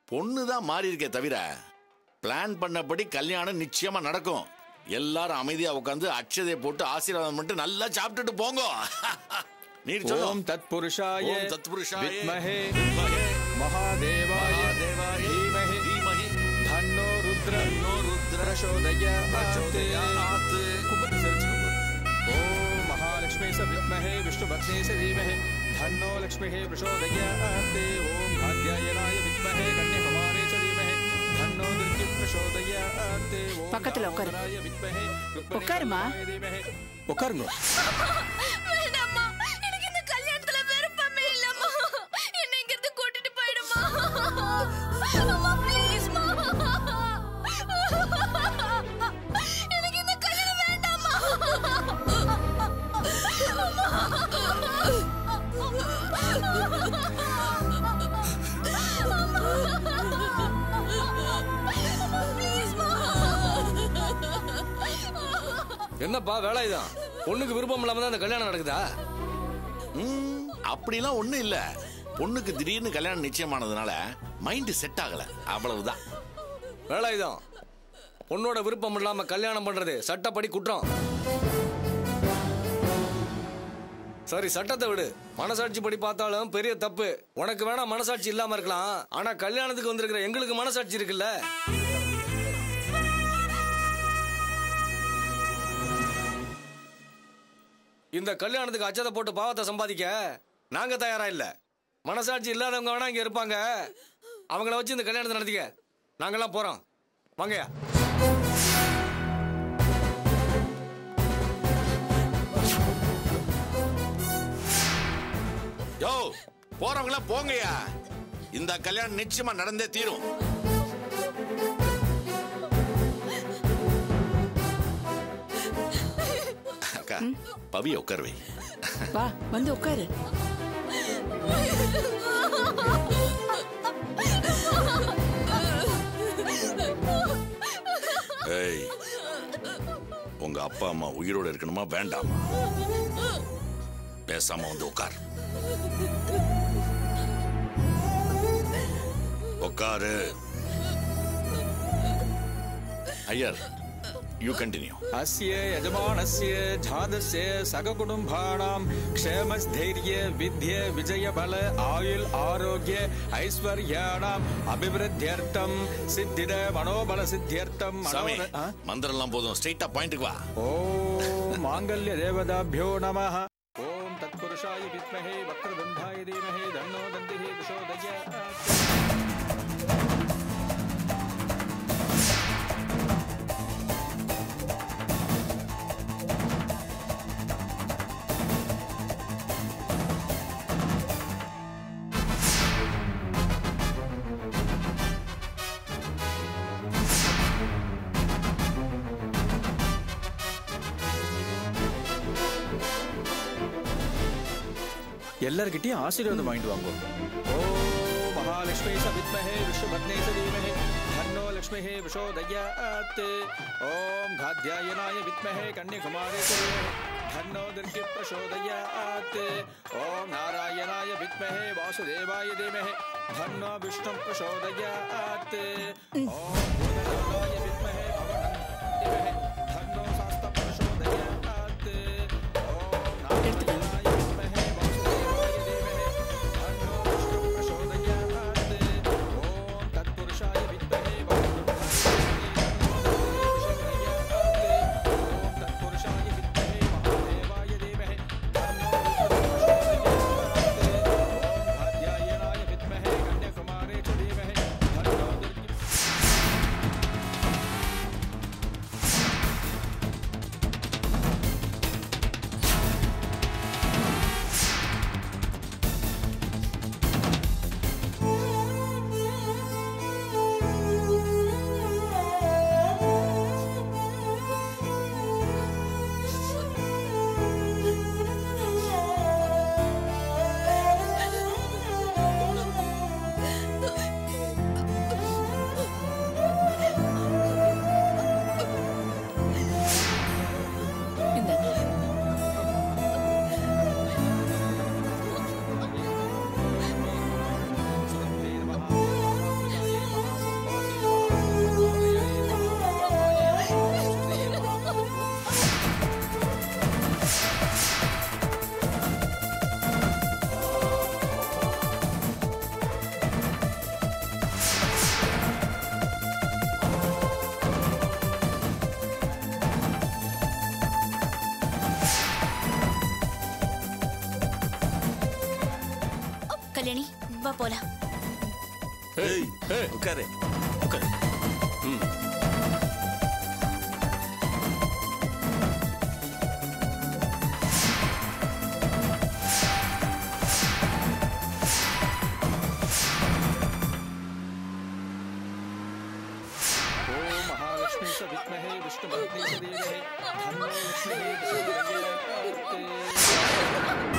பொண்ணு தான் மாறி இருக்கே தவிர பிளான் பண்ணபடி கல்யாணம் நிச்சயமா நடக்கும் எல்லாரும் அமைதியா உட்காந்து அட்சதையை போட்டு ஆசீர்வாதம் பண்ணிட்டு நல்லா சாப்பிட்டுட்டு போங்க நீர் சொல்லு. ஓம் தத்புருஷாய ஓம் தத்புருஷாய வித்மஹே வித்மஹே மகாதேவாய மகாதேவாய தீமஹி தீமஹி தன்னோ ருத்ர தன்னோ ருத்ர பிரசோதயாத். பிரச்சோதயாத். கும்பத்தை சரிச்சுக்கோங்க. ஓம் மகாலட்சுமி ச வித்மஹே விஷ்ணுபத்னே ச தீமஹி தன்னோ லக்ஷ்மிஹே பிரசோதயாத் ஓம் காத்யாயனாய வித்மஹே கன்யகுமாரே ச தீமஹி தன்னோ துர்கி பிரசோதயாத் ஓம் பக்கத்துல உட்காரு. தாமோதராய வித்மஹே ருக்மணி உட்காருமா. காமாய தீமஹி. உட்காருங்க வேண்டாம்மா எனக்கு இந்த கல்யாணத்துல விருப்பமே இல்லம்மா என்னை இங்க இருந்து கூட்டிட்டு போயிடுமா அம்மா ப்ளீஸ்மா எனக்கு இந்த கல்யாணம் வேண்டாம்மா என்னப்பா வேலைதான் பொண்ணுக்கு விருப்பம் இல்லாம தான் இந்த கல்யாணம் நடக்குதா ம், அப்படிலாம் ஒண்ணும் இல்ல பொண்ணுக்கு திடீர்னு கல்யாணம் நிச்சயமானதுனால மைண்ட் செட் ஆகல அவ்வளவுதான் வேலைதான் பொண்ணோட விருப்பம் இல்லாம கல்யாணம் பண்றது சட்டப்படி குற்றம் சரி சட்டத்தை விடு மனசாட்சி படி பார்த்தாலும் பெரிய தப்பு உனக்கு வேணா மனசாட்சி இல்லாம இருக்கலாம் ஆனா கல்யாணத்துக்கு வந்திருக்கிற எங்களுக்கு மனசாட்சி இருக்குல்ல இந்த கல்யாணத்துக்கு அச்சதை போட்டு பாவத்தை சம்பாதிக்க நாங்க தயாரா இல்ல மனசாட்சி இல்லாதவங்க வேணா இங்க இருப்பாங்க அவங்கள வச்சு இந்த கல்யாணத்தை நடத்திக்க நாங்கெல்லாம் போறோம் வாங்கயா யோ போறவங்கள போங்கய்யா இந்த கல்யாணம் நிச்சயமா நடந்தே தீரும் அக்கா பவிய உட்காருவை வா வந்து உட்காரு ஏய் உங்க அப்பா அம்மா உயிரோட இருக்கணுமா வேண்டாமா பேசாம வந்து உட்கார் உட்காரு ஐயர் யூ கண்டினியூ अस्य यजमानस्य झादस्य सककुटुम्बाणां क्षेमस्थैर्य विद्य विजयबल आयुल् आरोग्य ऐश्वर्याणाम् अभिवृद्ध्यर्थं सिद्धिद मनोबलसिद्ध्यर्थं சாமி मनोर- आ? மந்திரம் எல்லாம் போதும் ஸ்ட்ரைட்டா பாயிண்ட்டுக்கு வா ॐ माङ्गल्यदेवताभ्यो नमः ॐ तत्पुरुषाय विद्महे वक्रतुण्डाय धीमहि तन्नो दन्तिः प्रचोदयात् எல்லார்கிட்டயும் ஆசீர்வாதம் வாங்கிட்டு வாங்க ஓ மகாலட்சுமி ச வித்மஹே விஷ்ணுபத்னே ச தீமஹி தன்னோ லக்ஷ்மிஹே பிரசோதயாத் ஓம் காத்யாயனாய வித்மஹே கன்யகுமாரே ச தீமஹி தன்னோ துர்கி பிரசோதயாத் ஓம் நாராயணாய வித்மஹே வாசுதேவாய தீமஹி தன்னோ விஷ்ணு பிரசோதயாத் ஓம் பூதகணாய வித்மஹே பவனம் தீமஹி தன்னோ சாஸ்த பிரசோதயாத் ஓம் நாராயணாய வித்மஹே வாசுதேவாய தீமஹி தன்னோ விஷ்ணு பிரசோதயாத் ஓம் தத்புருஷாய வித்மஹே ஓம் தத்புருஷாய வித்மஹே மகாதேவாய தீமஹி தன்னோ விஷ்ணு பிரசோதயாத் ஓம் காத்யாயனாய வித்மஹே கன்யகுமாரே ச தீமஹி தன்னோ துர்கி கல்யாணி வா போலாம் ஏய் உட்காரு உட்காரு ॐ महालक्ष्मी च विद्महे विष्णुपत्नी च धीमहि धन्नो लक्ष्मीः प्रचोदयात्।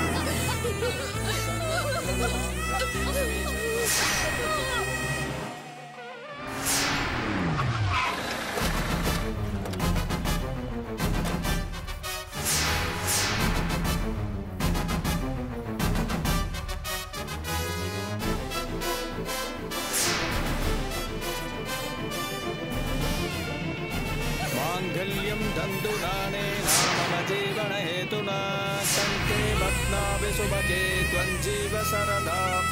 माङ्गल्यं दन्दुनाने नाम जीवनहेतुना कण्ठे भग्नाभि सुभगे त्वञ्जीव शरदाम्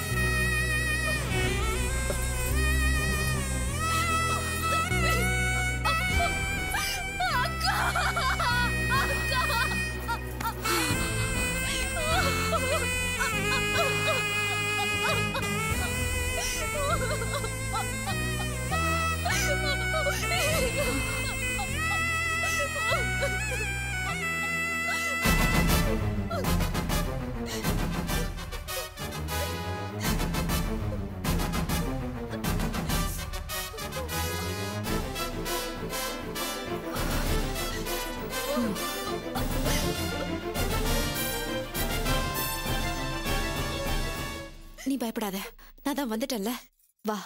நீ பயப்படாத நான் தான் வந்துட்டேன்ல வா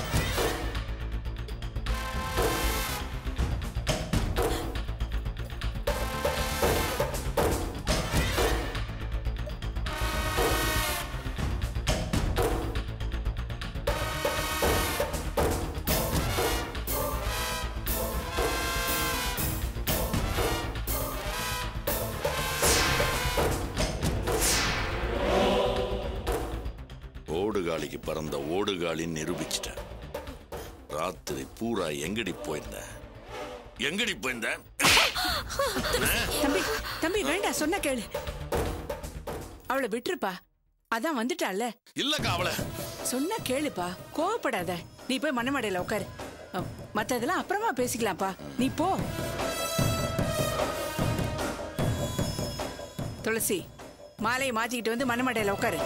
ஓடுகாலிக்கு பறந்த ஓடுகாலின்னு நிரூபிச்சிட்டேன் ராத்திரி பூரா எங்கடி போயிருந்த எங்கடி போயிருந்த தம்பி தம்பி வேண்டாம் சொன்னா கேளு அவளை விட்டுருப்பா அதான் வந்துட்டால இல்லக்கா அவளை சொன்னா கேளுப்பா கோவப்படாத நீ போய் மண்ணமடையில உட்காரு அ, மத்ததெல்லாம் அப்புறமா பேசிக்கலாம்ப்பா நீ போ துளசி மாலையை மாத்திக்கிட்டு வந்து மண்ணமடையில உட்காரு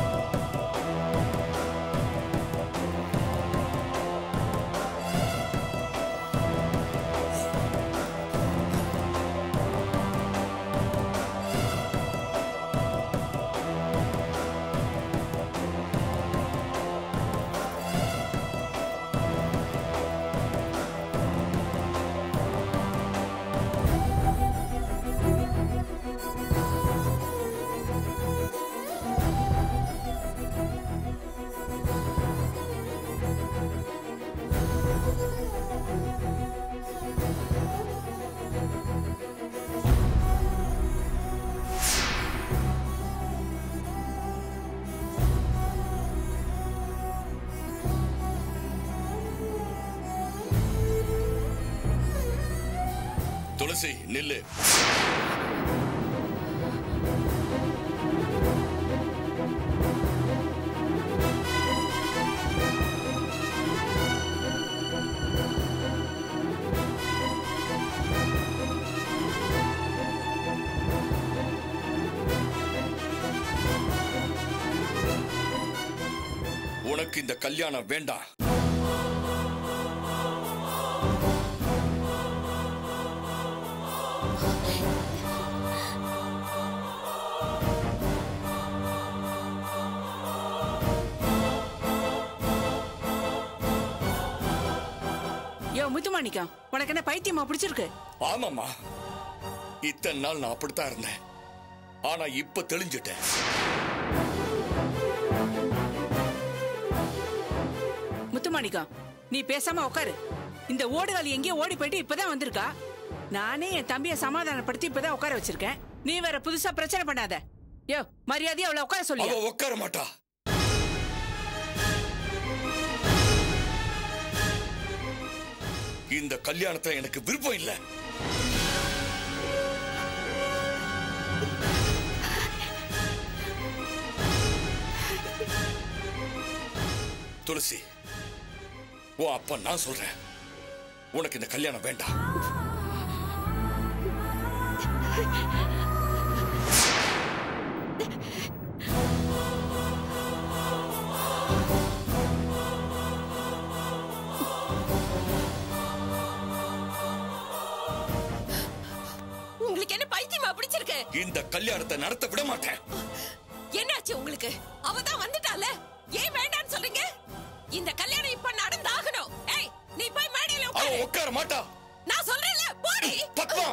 துளசி நில்லு உனக்கு இந்த கல்யாணம் வேண்டாம் யோ முத்துமாணிக்கம் உனக்கு என்ன பைத்தியமா பிடிச்சிருக்கு ஆமாம்மா இத்தனை நாள் நான் அப்படித்தான் இருந்தேன் ஆனா இப்ப தெளிஞ்சிட்டேன் முத்துமாணிக்கம் நீ பேசாம உட்காரு இந்த ஓடுகாலி எங்கேயோ ஓடி போயிட்டு இப்பதான் வந்திருக்கா நானே என் தம்பியை சமாதானப்படுத்தி இப்பதான் உட்கார வச்சிருக்கேன் நீ வேற புதுசா பிரச்சனை பண்ணாத யோ மரியாதையா அவளை உட்கார சொல்லி அவ உட்கார மாட்டா இந்த கல்யாணத்துல எனக்கு விருப்பம் இல்ல துளசி ஓ அப்பா நான் சொல்றேன் உனக்கு இந்த கல்யாணம் வேண்டாம் உங்களுக்கு என்ன பைத்தியமா பிடிச்சிருக்கு இந்த கல்யாணத்தை நடத்த விட மாட்டேன் என்னாச்சு உங்களுக்கு அவ தான் வந்துட்டால ஏன் வேண்டாம்னு சொல்றீங்க இந்த கல்யாணம் இப்ப நடந்தாகணும் ஏய் நீ போய் மேடையில அவ உட்காரு உட்கார மாட்டா நான் சொல்றேன்ல போடி பத்மா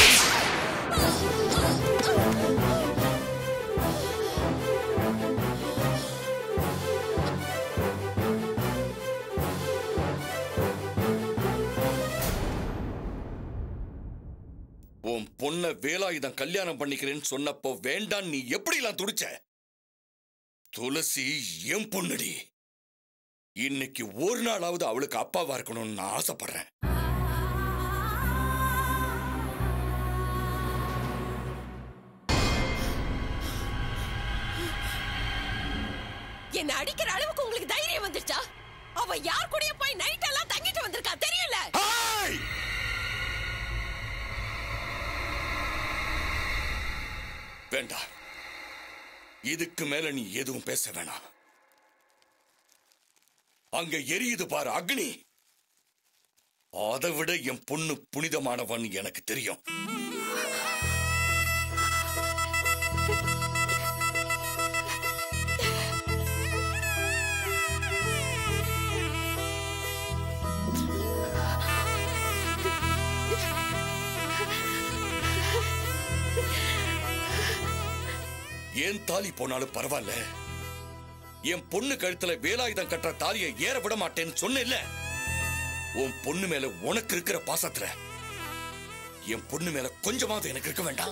உன் பொண்ண வேலாயுதம் கல்யாணம் பண்ணிக்கிறேன்னு சொன்னப்போ வேண்டாம் நீ எப்படிலாம் துடிச்ச துளசி என் பொண்ணுடி இன்னைக்கு ஒரு நாளாவது அவளுக்கு அப்பாவா இருக்கணும்னு நான் ஆசைப்படுறேன் என்ன அடிக்கிற அளவுக்கு உங்களுக்கு தைரியம் வந்துருச்சா அவ யார் கூடயே போய் நைட் எல்லாம் தங்கிட்டு வந்திருக்கா தெரியல ஹாய்! வேண்டாம் இதுக்கு மேல நீ எதுவும் பேச வேணாம் அங்க எரியுது பாரு அக்னி அதை விட என் பொண்ணு புனிதமானவன் எனக்கு தெரியும் ஏன் தாலி போனாலும் பரவாயில்ல என் பொண்ணு கழுத்துல வேலாயுதம் கட்டுற தாலியை ஏற விட மாட்டேன்னு சொன்னேன்ல உன் பொண்ணு மேல உனக்கு இருக்கிற பாசத்துல என் பொண்ணு மேல கொஞ்சமாவது எனக்கு இருக்க வேண்டாம்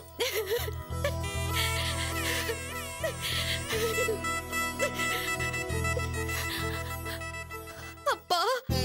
அப்பா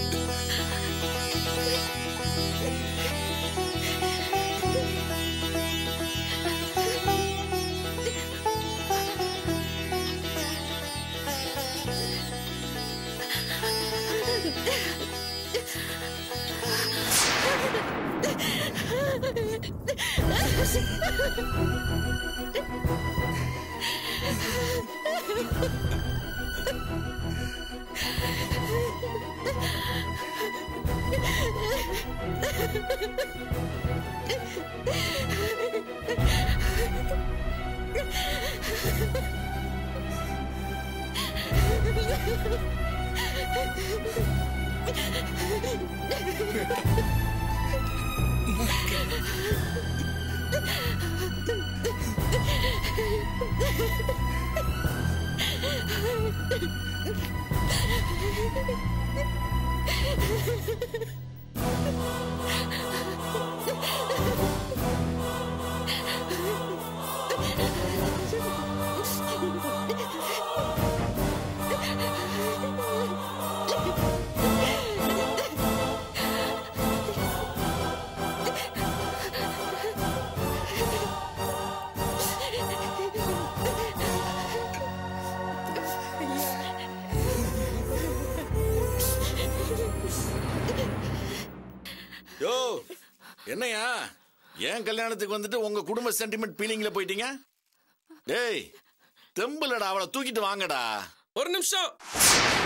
யோ என்னையா ஏன் கல்யாணத்துக்கு வந்துட்டு உங்க குடும்ப சென்டிமெண்ட் ஃபீலிங்ல போயிட்டீங்க டேய் தெம்புலடா அவளை தூக்கிட்டு வாங்கடா ஒரு நிமிஷம்